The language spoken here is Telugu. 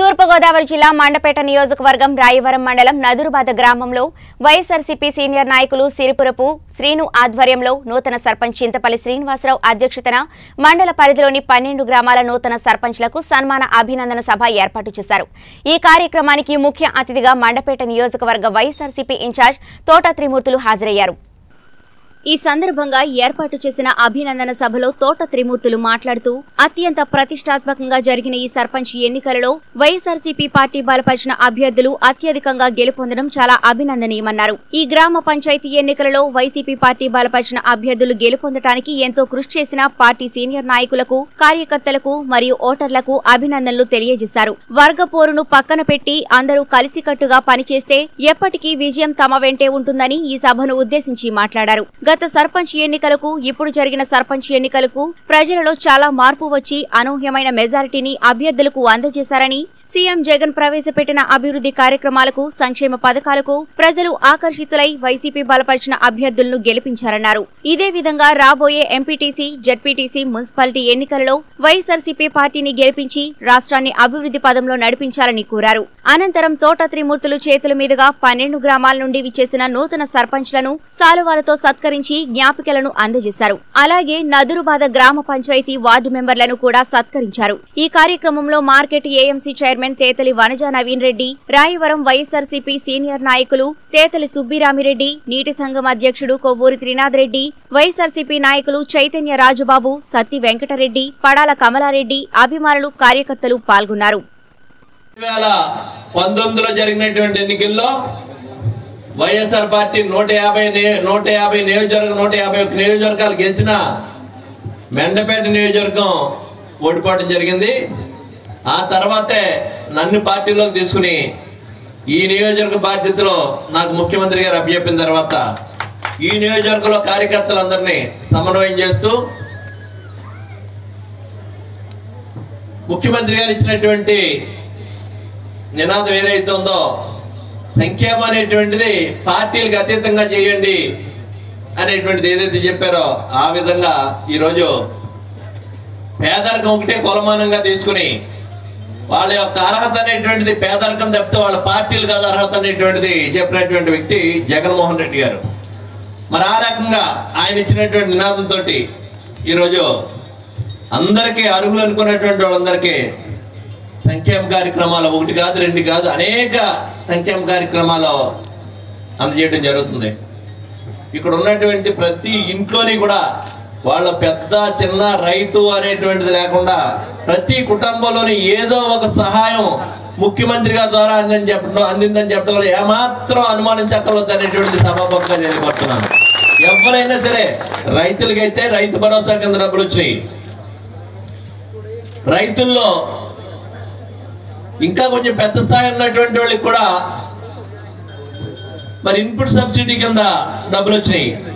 తూర్పుగోదావరి జిల్లా మండపేట నియోజకవర్గం రాయవరం మండలం నదురుబాద గ్రామంలో వైఎస్ఆర్సీపీ సీనియర్ నాయకులు సిరిపురపు శ్రీను ఆధ్వర్యంలో నూతన సర్పంచ్ చింతపల్లి శ్రీనివాసరావు అధ్యక్షతన మండల పరిధిలోని పన్నెండు గ్రామాల నూతన సర్పంచ్లకు సన్మాన అభినందన సభ ఏర్పాటు చేశారు ఈ కార్యక్రమానికి ముఖ్య అతిథిగా మండపేట నియోజకవర్గ వైఎస్ఆర్సీపీ ఇన్ఛార్జ్ తోట త్రిమూర్తులు హాజరయ్యారు ఈ సందర్భంగా ఏర్పాటు చేసిన అభినందన సభలో తోట త్రిమూర్తులు మాట్లాడుతూ అత్యంత ప్రతిష్టాత్మకంగా జరిగిన ఈ సర్పంచ్ ఎన్నికలలో వైఎస్ఆర్సీపీ పార్టీ బలపరిచిన అభ్యర్థులు అత్యధికంగా గెలుపొందడం చాలా అభినందనీయమన్నారు ఈ గ్రామ పంచాయతీ ఎన్నికలలో వైసీపీ పార్టీ బలపరిచిన అభ్యర్థులు గెలుపొందటానికి ఎంతో కృషి చేసిన పార్టీ సీనియర్ నాయకులకు కార్యకర్తలకు మరియు ఓటర్లకు అభినందనలు తెలియజేశారు వర్గ పోరును పక్కన పెట్టి అందరూ కలిసికట్టుగా పనిచేస్తే ఎప్పటికీ విజయం తమ వెంటే ఉంటుందని ఈ సభను ఉద్దేశించి మాట్లాడారు గత సర్పంచ్ ఎన్నికలకు ఇప్పుడు జరిగిన సర్పంచ్ ఎన్నికలకు ప్రజలలో చాలా మార్పు వచ్చి అనూహ్యమైన మెజారిటీని అభ్యర్థులకు అందజేశారని సీఎం జగన్ ప్రవేశపెట్టిన అభివృద్ధి కార్యక్రమాలకు సంక్షేమ పథకాలకు ప్రజలు ఆకర్షితులై వైసీపీ బలపరిచిన అభ్యర్థులను గెలిపించారన్నారు ఇదే విధంగా రాబోయే ఎంపీటీసీ జడ్పీటీసీ మున్సిపాలిటీ ఎన్నికలలో వైఎస్ఆర్సీపీ పార్టీని గెలిపించి రాష్ట్రాన్ని అభివృద్ధి పదంలో నడిపించాలని కోరారు అనంతరం తోట త్రిమూర్తులు చేతుల మీదుగా పన్నెండు గ్రామాల నుండి విచ్చేసిన నూతన సర్పంచ్లను సాలువాలతో సత్కరించి జ్ఞాపికలను అందజేశారు అలాగే నదురుబాద గ్రామ పంచాయతీ వార్డు మెంబర్లను కూడా సత్కరించారు ఈ కార్యక్రమంలో market AMC chairman Tetali Vanaja Naveen Reddy Rayavaram YSRCP senior నాయకులు తేతలి సుబ్బిరామిరెడ్డి నీటి సంఘం అధ్యక్షుడు కొవ్వూరి త్రినాథ్ రెడ్డి వైఎస్ఆర్సీపీ నాయకులు చైతన్య రాజుబాబు సత్తి వెంకటరెడ్డి పడాల కమలారెడ్డి అభిమానులు కార్యకర్తలు పాల్గొన్నారు వేల పంతొమ్మిదిలో జరిగినటువంటి ఎన్నికల్లో వైఎస్ఆర్ పార్టీ నూట యాభై నే- నూట యాభై నియోజకవర్గం నూట యాభై ఒక్క నియోజకవర్గాలు గెలిచిన మెండపేట నియోజకవర్గం ఓడిపోవడం జరిగింది ఆ తర్వాతే నన్ను పార్టీలోకి తీసుకుని ఈ నియోజకవర్గ బాధ్యతలో నాకు ముఖ్యమంత్రి గారు అప్పచెప్పిన తర్వాత ఈ నియోజకవర్గంలో కార్యకర్తలందరినీ సమన్వయం చేస్తూ ముఖ్యమంత్రి గారు ఇచ్చినటువంటి నినాదం ఏదైతే ఉందో సంక్షేమం అనేటువంటిది పార్టీలకు అతీతంగా చేయండి అనేటువంటిది ఏదైతే చెప్పారో ఆ విధంగా ఈరోజు పేదరికం ఒకటే కొలమానంగా తీసుకుని వాళ్ళ యొక్క అర్హత అనేటువంటిది పేదరికం తప్పితే వాళ్ళ పార్టీలు కాదు అర్హత అనేటువంటిది చెప్పినటువంటి వ్యక్తి జగన్మోహన్ రెడ్డి గారు మరి ఆ రకంగా ఆయన ఇచ్చినటువంటి నినాదంతో ఈరోజు అందరికీ అర్హులు అనుకున్నటువంటి వాళ్ళందరికీ సంక్షేమ కార్యక్రమాలు ఒకటి కాదు రెండు కాదు అనేక సంక్షేమ కార్యక్రమాలు అందజేయడం జరుగుతుంది ఇక్కడ ఉన్నటువంటి ప్రతి ఇంట్లోని కూడా వాళ్ళ పెద్ద చిన్న రైతు అనేటువంటిది లేకుండా ప్రతి కుటుంబంలోని ఏదో ఒక సహాయం ముఖ్యమంత్రి గారి ద్వారా అందని చెప్పడం అందిందని చెప్పడం ఏమాత్రం అనుమానించక్కర్లేదు అనేటువంటిది సభాపంగా తెలియపడుతున్నాను ఎవరైనా సరే రైతులకైతే రైతు భరోసా కింద డబ్బులు వచ్చినాయి రైతుల్లో ఇంకా కొంచెం పెద్ద స్థాయి ఉన్నటువంటి వాళ్ళకి కూడా మరి ఇన్పుట్ సబ్సిడీ కింద డబ్బులు వచ్చినాయి